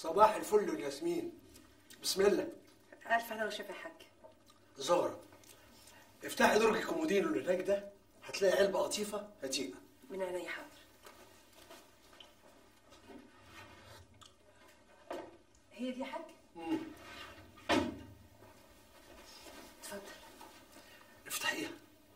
صباح الفل والياسمين بسم الله الف انا وشفا يا حاج زهرة افتحي درج الكومودينو اللي هناك ده هتلاقي علبة قطيفة هاتيها من عينيا حاضر هي دي يا حاج اتفضل افتحيها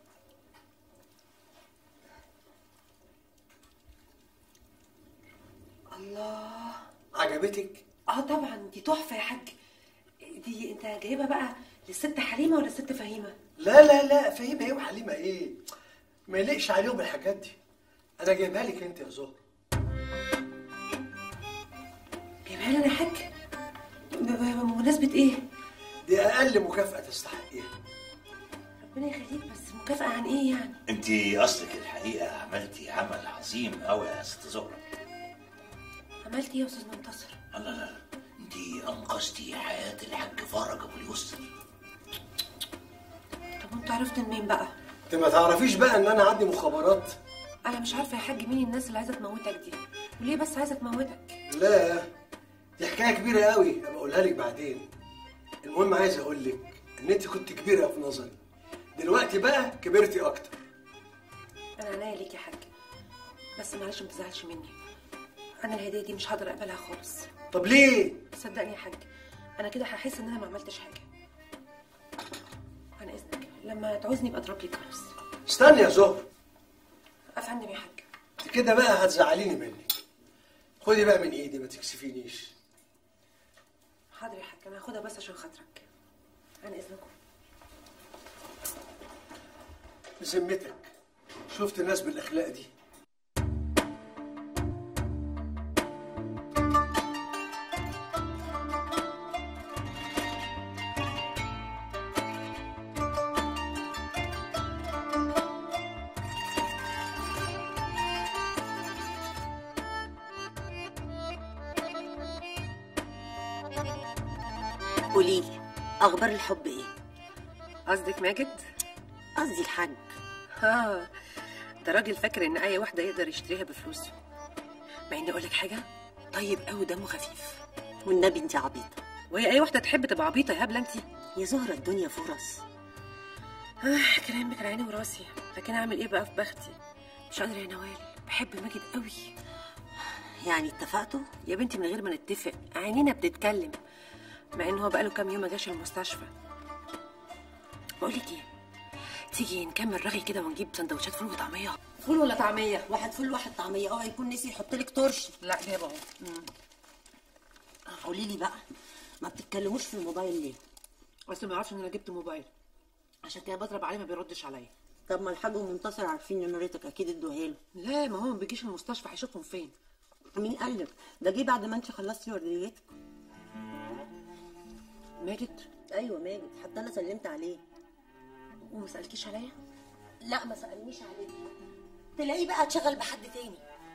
الله عجبتك؟ اه طبعا دي تحفه يا حاج دي انت جايبها بقى للست حليمه ولا الست فهيمه لا لا لا فهيمة ايه وحليمة ايه؟ ما يليقش عليهم الحاجات دي انا جايبها لك انت يا زهرة جايبها لي انا يا حاج ب- ب- بمناسبه ايه دي اقل مكافأة تستحقيها ربنا يخليك بس مكافاه عن ايه يعني انت اصلك الحقيقه عملتي عمل عظيم قوي يا ست زهره عملت ايه يا استاذ منتصر لا لا لا انت انقذتي حياه الحاج فرج ابو اليسر طب وانت عرفت منين بقى انت ما تعرفيش بقى ان انا عندي مخابرات انا مش عارفه يا حاج مين الناس اللي عايزه تموتك دي وليه بس عايزه تموتك لا دي حكايه كبيره قوي ابقى اقولها لك بعدين المهم عايز اقول لك ان انت كنت كبيره في نظري دلوقتي بقى كبرتي اكتر انا عناية ليك يا حاج بس معلش ما تزعلش مني انا الهديه دي مش هقدر اقبلها خالص طب ليه صدقني يا حاج انا كده هحس ان انا ما عملتش حاجه عن اذنك لما تعوزني يبقى اضرب لي كرس استني يا زهر افندم يا حاج انت كده بقى هتزعليني منك خدي بقى من ايدي ما تكسفينيش حاضر يا حاج انا هاخدها بس عشان خاطرك عن اذنكم بذمتك شفت ناس بالاخلاق دي قولي لي اخبار الحب ايه قصدك ماجد قصدي الحاج اه ده راجل فاكر ان اي واحده يقدر يشتريها بفلوسه مع اني اقول لك حاجه طيب قوي دمه خفيف والنبي انت عبيطه وهي اي واحده تحب تبقى عبيطه يا هبله انت يا زهره الدنيا فرص آه كلامك على عيني وراسي لكن اعمل ايه بقى في بختي مش قادره يا نوال بحب ماجد قوي يعني اتفقتوا يا بنتي من غير ما نتفق عينينا بتتكلم مع ان هو بقاله كام يوم ما جاش المستشفى بقول لك ايه تيجي نكمل رغي كده ونجيب سندوتشات فول وطعميه فول ولا طعميه واحد فول واحد طعميه اوعى يكون نسي يحط لك ترش لا جايبه اهو قولي لي بقى ما بتتكلموش في الموبايل ليه اصل ما يعرفش ان انا جبت موبايل عشان كده بضرب عليه ما بيردش عليا طب ما الحاج ومنتصر عارفين نمرتك اكيد ادوها له لا ما هو ما بيجيش المستشفى هيشوفهم فين مين قال لك ده جه بعد ما انت خلصتي ورديتك ماجد ايوه ماجد حتى انا سلمت عليه وما سالكيش عليا لا ما سالنيش عليه تلاقيه بقى اتشغل بحد تاني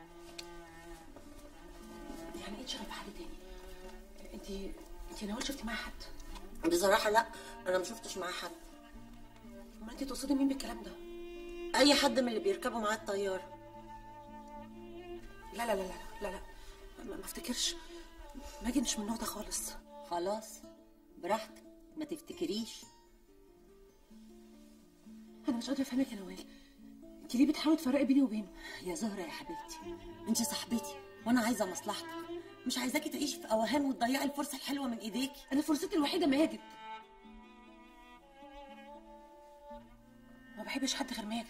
يعني ايه تشغل بحد تاني انت انت نوال شفتي معايا حد بصراحه لا انا ما شفتش معاه حد ما انت تقصدي مين بالكلام ده اي حد من اللي بيركبوا معاه الطياره لا لا لا لا لا لا ما, ما افتكرش ماجد مش من النوع ده خالص خلاص براحتك ما تفتكريش انا مش قادره افهمك يا نوال انت ليه بتحاولي تفرقي بيني وبينه يا زهرة يا حبيبتي انت صاحبتي وانا عايزه مصلحتك مش عايزاكي تعيشي في اوهام وتضيعي الفرصه الحلوه من ايديكي انا فرصتي الوحيده ماجد ما بحبش حد غير ماجد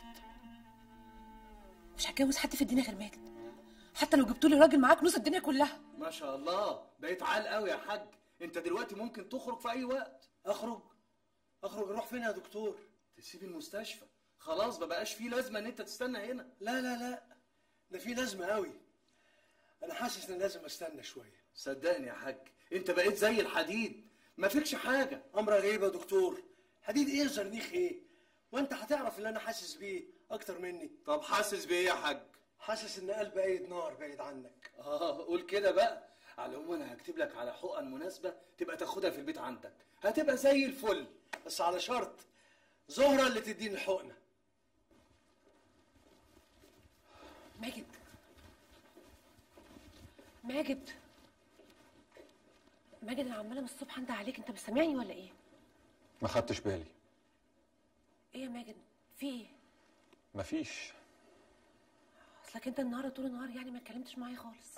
مش هتجوز حد في الدنيا غير ماجد حتى لو جبتولي راجل معاك نص الدنيا كلها ما شاء الله بقيت عال قوي يا حاج انت دلوقتي ممكن تخرج في اي وقت اخرج اخرج اروح فين يا دكتور تسيب المستشفى خلاص ما بقاش فيه لازمه ان انت تستنى هنا لا لا لا ده في لازمه قوي انا حاسس ان لازم استنى شويه صدقني يا حاج انت بقيت زي الحديد ما فيكش حاجه امر غريب يا دكتور حديد ايه زرنيخ ايه وانت هتعرف اللي انا حاسس بيه اكتر مني طب حاسس بايه يا حاج حاسس ان قلب ايد نار بعيد عنك اه قول كده بقى على العموم انا هكتب لك على حقن مناسبه تبقى تاخدها في البيت عندك هتبقى زي الفل بس على شرط زهره اللي تديني الحقنه ماجد ماجد ماجد انا عماله من الصبح انده عليك انت مش سامعني ولا ايه ما خدتش بالي ايه يا ماجد في ايه مفيش اصلك انت النهارده طول النهار يعني ما اتكلمتش معايا خالص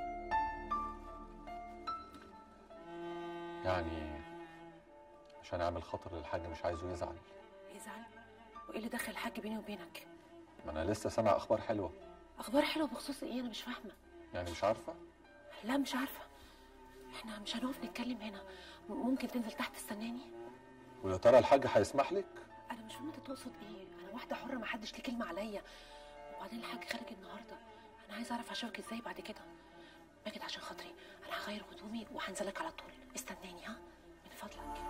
يعني عشان اعمل خطر للحاج مش عايزه يزعل يزعل وايه اللي دخل الحاج بيني وبينك ما انا لسه سامع اخبار حلوه اخبار حلوه بخصوص ايه انا مش فاهمه يعني مش عارفه لا مش عارفه احنا مش هنقف نتكلم هنا م- ممكن تنزل تحت تستناني ويا ترى الحاج هيسمح لك انا مش فاهمه انت تقصد ايه انا واحده حره ما حدش ليه كلمه عليا وبعدين الحاج خارج النهارده انا عايزه اعرف اشوفك ازاي بعد كده ماجد عشان خاطري انا هغير هدومي وهنزلك على طول استناني ها من فضلك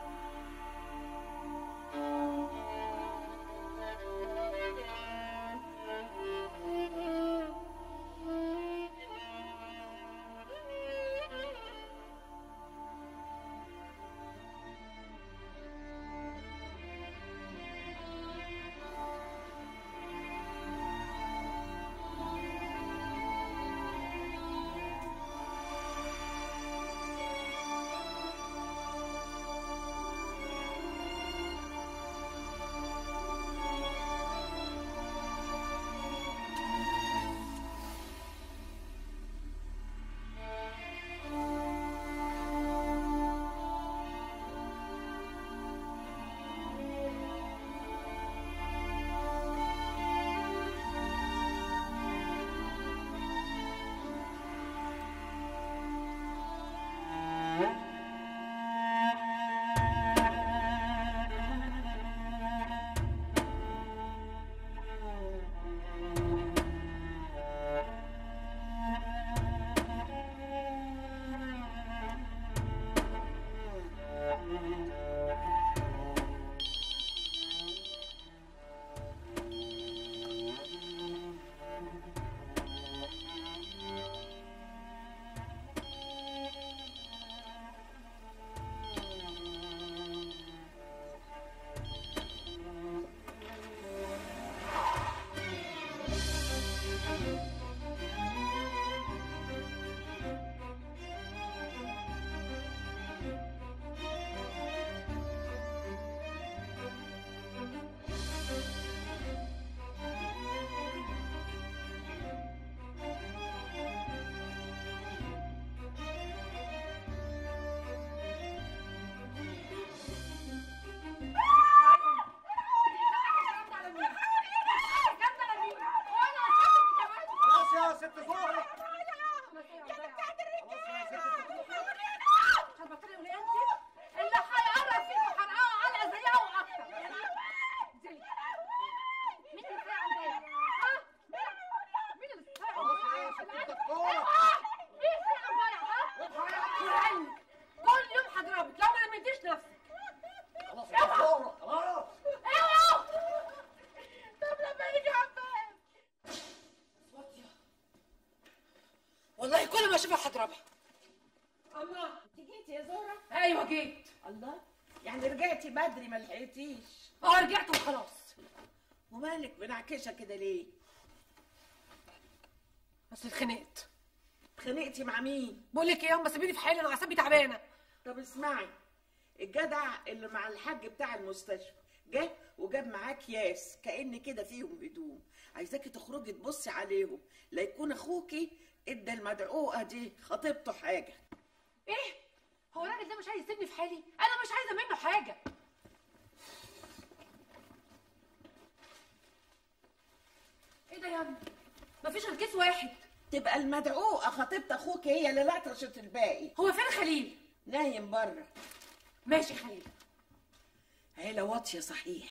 خلاص يا ست زهرة اللي هيقرب فيكم هنقعه على زيها واكتر انزلي مين اللي ساعة ده؟ ها؟ مين اللي ساعة خلاص يا ست ده؟ الدكتورة ايه ساعة ضايعة ها؟ لعلمك كل يوم هضربك لو ما لميتيش نفسك خلاص يا دكتورة خلاص اوعوا طب لما يجي عباس والله كل ما اشوفها هضربها الله انت جيتي يا زهره ايوه جيت الله يعني رجعتي بدري ما لحقتيش اه رجعت وخلاص ومالك منعكشه كده ليه بس اتخنقت اتخانقتي مع مين بقول لك ايه يا أم سيبيني في حالي انا اعصابي تعبانه طب اسمعي الجدع اللي مع الحاج بتاع المستشفى جه وجاب معاه اكياس كأن كده فيهم هدوم عايزاكي تخرجي تبصي عليهم لا يكون اخوكي ادى المدعوقه دي خطيبته حاجه ايه هو الراجل ده مش عايز يسيبني في حالي انا مش عايزه منه حاجه ايه ده يا ابني مفيش غير كيس واحد تبقى المدعوقه خطيبه اخوك هي اللي لطشت الباقي هو فين خليل نايم بره ماشي خليل عيله واطيه صحيح